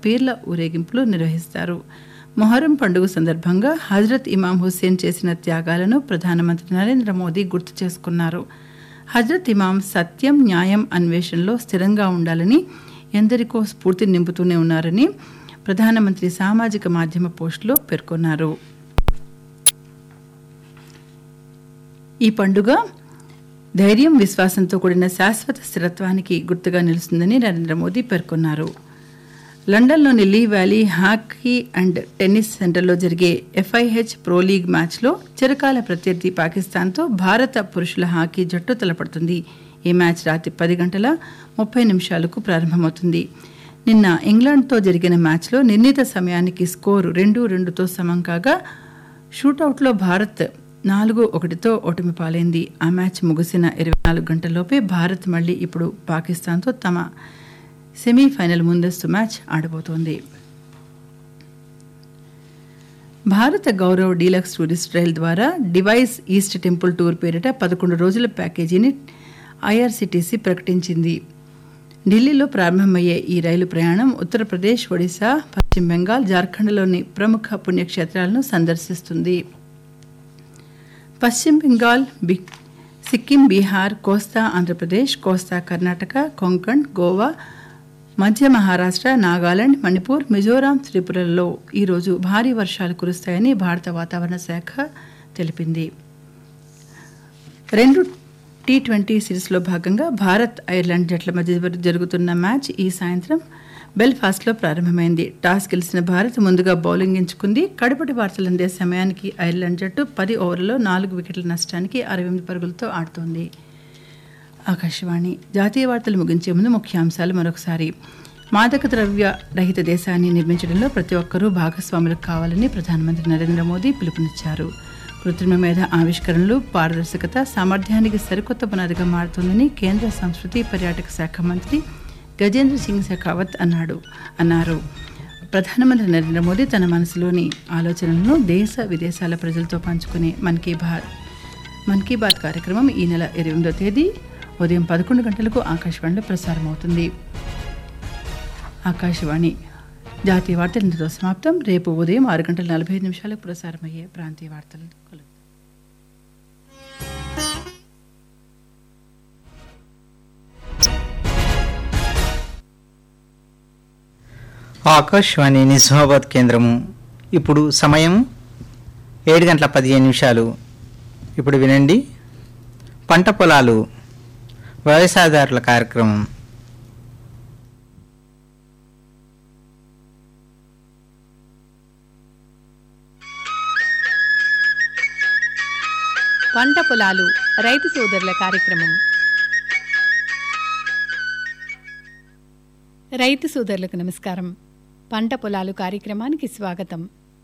పీర్ల ఊరేగింపులు నిర్వహిస్తారు మొహరం పండుగ సందర్భంగా హజరత్ ఇమాం హుస్సేన్ చేసిన త్యాగాలను ప్రధానమంత్రి నరేంద్ర మోదీ గుర్తు చేసుకున్నారు హజరత్ ఇమాం సత్యం న్యాయం అన్వేషణలో స్థిరంగా ఉండాలని ఎందరికో స్ఫూర్తి నింపుతూనే ఉన్నారని ప్రధానమంత్రి సామాజిక మాధ్యమ పోస్టులో పేర్కొన్నారు ఈ పండుగ ధైర్యం విశ్వాసంతో కూడిన శాశ్వత స్థిరత్వానికి గుర్తుగా నిలుస్తుందని నరేంద్ర మోదీ పేర్కొన్నారు లండన్లోని Lee Valley hockey and tennis సెంటర్లో జరిగే ఎఫ్ఐహెచ్ ప్రో లీగ్ మ్యాచ్లో చిరకాల ప్రత్యర్థి పాకిస్తాన్తో భారత పురుషుల హాకీ జట్టు తలపడుతుంది ఈ మ్యాచ్ రాత్రి పది గంటల ముప్పై నిమిషాలకు ప్రారంభమవుతుంది నిన్న ఇంగ్లాండ్తో జరిగిన మ్యాచ్లో నిర్ణీత సమయానికి స్కోరు రెండు రెండుతో సమం కాగా షూటౌట్లో భారత్ నాలుగు ఒకటితో ఓటమి పాలైంది ఆ మ్యాచ్ ముగిసిన ఇరవై నాలుగు గంటల్లోపే భారత్ మళ్లీ ఇప్పుడు పాకిస్తాన్తో తమ సెమీఫైనల్ ముందస్తు మ్యాచ్ ఆడబోతోంది Bharat Gaurav deluxe tourist rail ద్వారా డివైస్ ఈస్ట్ టెంపుల్ టూర్ పేరిట పదకొండు రోజుల ప్యాకేజీని ఐఆర్సీటీసీ ప్రకటించింది ఢిల్లీలో ప్రారంభమయ్యే ఈ రైలు ప్రయాణం ఉత్తరప్రదేశ్ ఒడిశా పశ్చిమ బెంగాల్ జార్ఖండ్లోని ప్రముఖ పుణ్యక్షేత్రాలను సందర్శిస్తుంది పశ్చిమ బెంగాల్ బి సిక్కిం బీహార్ కోస్తా ఆంధ్రప్రదేశ్ కోస్తా కర్ణాటక కొంకణ్ గోవా మధ్య మహారాష్ట్ర నాగాలాండ్ మణిపూర్ మిజోరాం త్రిపురలలో ఈరోజు భారీ వర్షాలు కురుస్తాయని భారత వాతావరణ శాఖ తెలిపింది రెండు టీ ట్వంటీ సిరీస్లో భాగంగా భారత్ ఐర్లాండ్ జట్ల మధ్య జరుగుతున్న మ్యాచ్ ఈ సాయంత్రం బెల్ఫాస్ట్లో ప్రారంభమైంది టాస్ గెలిచిన భారత్ ముందుగా బౌలింగ్ ఎంచుకుంది కడుపటి వార్తలు అందే సమయానికి ఐర్లాండ్ జట్టు పది ఓవర్లలో నాలుగు వికెట్ల నష్టానికి అరవై ఎనిమిది పరుగులతో ఆడుతోంది ఆకాశవాణి జాతీయ వార్తలు ముగించే ముందు ముఖ్యాంశాలు మరొకసారి మాదక ద్రవ్య రహిత దేశాన్ని నిర్మించడంలో ప్రతి ఒక్కరూ భాగస్వాములు కావాలని ప్రధానమంత్రి నరేంద్ర మోదీ పిలుపునిచ్చారు కృత్రిమ మేధ ఆవిష్కరణలు పారదర్శకత సామర్థ్యానికి సరికొత్త పునాదిగా మారుతుందని కేంద్ర సంస్కృతి పర్యాటక శాఖ మంత్రి గజేంద్ర సింగ్ షెకావత్ అన్నాడు అన్నారు ప్రధానమంత్రి నరేంద్ర మోదీ తన మనసులోని ఆలోచనలను దేశ విదేశాల ప్రజలతో పంచుకునే మన్ కీ బాత్ మన్ కీ బాత్ కార్యక్రమం ఈ నెల ఇరవై ఎనిమిదో తేదీ ఉదయం పదకొండు గంటలకు ఆకాశవాణిలో ప్రసారం అవుతుంది ఆకాశవాణి జాతీయ వార్తలు ఇంతతో సమాప్తం రేపు ఉదయం ఆరు గంటల నలభై ఐదు నిమిషాలకు ప్రసారమయ్యే ప్రాంతీయ వార్తలు కలుగుతాయి ఆకాశవాణి నిజామాబాద్ కేంద్రము ఇప్పుడు సమయం ఏడు గంటల పదిహేను నిమిషాలు ఇప్పుడు వినండి పంట పొలాలు వ్యవసాయదారుల కార్యక్రమం పంట పొలాలు రైతు సోదరుల కార్యక్రమం రైతు సోదరులకు నమస్కారం పంట పొలాలు కార్యక్రమానికి స్వాగతం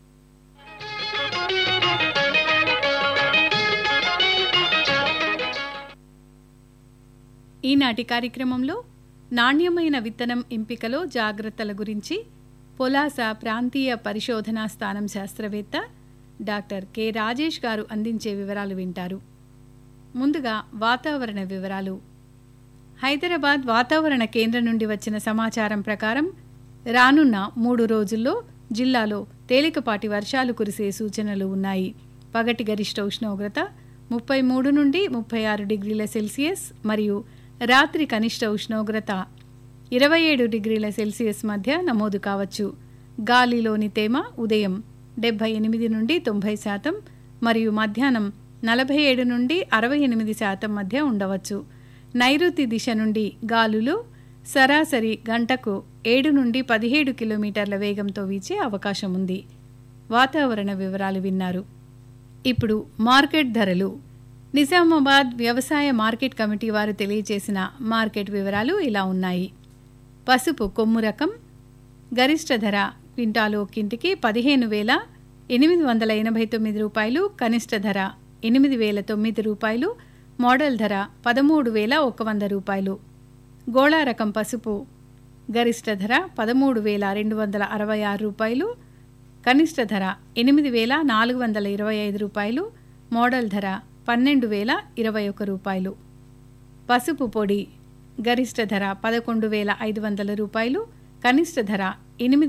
ఈనాటి కార్యక్రమంలో నాణ్యమైన విత్తనం ఎంపికలో జాగ్రత్తల గురించి పొలాస ప్రాంతీయ పరిశోధనా స్థానం శాస్త్రవేత్త డాక్టర్ కె రాజేష్ గారు అందించే వివరాలు వింటారు ముందుగా వాతావరణ వివరాలు హైదరాబాద్ వాతావరణ కేంద్రం నుండి వచ్చిన సమాచారం ప్రకారం రానున్న మూడు రోజుల్లో జిల్లాలో తేలికపాటి వర్షాలు కురిసే సూచనలు ఉన్నాయి పగటి గరిష్ట ఉష్ణోగ్రత ముప్పై మూడు నుండి ముప్పై ఆరు డిగ్రీల సెల్సియస్ మరియు రాత్రి కనిష్ట ఉష్ణోగ్రత ఇరవై ఏడు డిగ్రీల సెల్సియస్ మధ్య నమోదు కావచ్చు గాలిలోని తేమ ఉదయం డెబ్బై ఎనిమిది నుండి తొంభై శాతం మరియు మధ్యాహ్నం నలభై ఏడు నుండి అరవై ఎనిమిది శాతం మధ్య ఉండవచ్చు నైరుతి దిశ నుండి గాలులు సరాసరి గంటకు ఏడు నుండి పదిహేడు కిలోమీటర్ల వేగంతో వీచే అవకాశం ఉంది వాతావరణ వివరాలు విన్నారు ఇప్పుడు మార్కెట్ ధరలు నిజామాబాద్ వ్యవసాయ మార్కెట్ కమిటీ వారు తెలియజేసిన మార్కెట్ వివరాలు ఇలా ఉన్నాయి పసుపు కొమ్ము రకం గరిష్ట ధర క్వింటాలు ఒక్కింటికి పదిహేను వేల ఎనిమిది వందల ఎనభై తొమ్మిది రూపాయలు కనిష్ట ధర ఎనిమిది వేల తొమ్మిది రూపాయలు మోడల్ ధర పదమూడు వేల ఒక వంద రూపాయలు గోళా రకం పసుపు గరిష్ట ధర పదమూడు వేల రెండు వందల అరవై ఆరు రూపాయలు కనిష్ట ధర ఎనిమిది వేల నాలుగు వందల ఇరవై ఐదు రూపాయలు మోడల్ ధర పన్నెండు వేల ఇరవై ఒక రూపాయలు పసుపు పొడి గరిష్ట ధర పదకొండు వేల ఐదు వందల రూపాయలు కనిష్ట ధర ఎనిమిది